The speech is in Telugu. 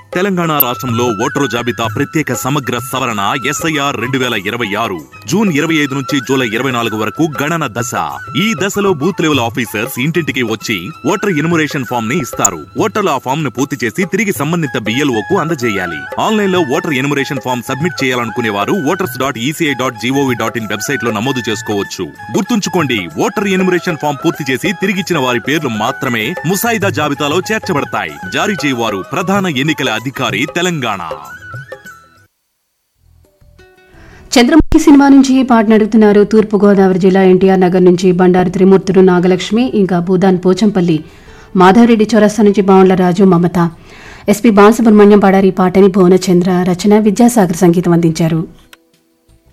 తెలంగాణ రాష్ట్రంలో ఓటరు జాబితా ప్రత్యేక సమగ్ర సవరణ ఎస్ఐఆర్ రెండు వేల ఇరవై ఆరు జూన్ ఇరవై ఐదు నుంచి జూలై ఇరవై నాలుగు వరకు గణన దశ ఈ దశలో బూత్ లెవెల్ ఆఫీసర్స్ ఇంటింటికి వచ్చి ఓటర్ ఇన్మురేషన్ ఫామ్ ని ఇస్తారు ఓటర్లు ఆ ఫామ్ ను పూర్తి చేసి తిరిగి సంబంధిత బిఎల్ఓ కు అందజేయాలి ఆన్లైన్ లో ఓటర్ ఇన్మురేషన్ ఫామ్ సబ్మిట్ చేయాలనుకునే వారు voters dot ECI dot GOV dot in website లో నమోదు చేసుకోవచ్చు గుర్తుంచుకోండి ఓటర్ ఎన్యుమరేషన్ ఫామ్ పూర్తి చేసి తిరిగిచ్చిన వారి పేర్లు మాత్రమే ముసాయిదా జాబితాలో చేర్చబడతాయి జారీ చేయవారు ప్రధాన ఎన్నికల అధికారి తెలంగాణ చంద్రముఖి సినిమా నుంచి ఈ పాటను అడుగుతున్నారు తూర్పుగోదావరి జిల్లా ఎన్టీఆర్ నగర్ నుంచి బండారు త్రిమూర్తులు నాగలక్ష్మి ఇంకా భూదాన్ పోచంపల్లి మాధవరెడ్డి చౌరస్తా నుంచి బావుండ్ల రాజు మమత ఎస్పీ బాలసుబ్రహ్మణ్యం పాడారు ఈ పాటని భువనచంద్ర రచన విద్యాసాగర్ సంగీతం అందించారు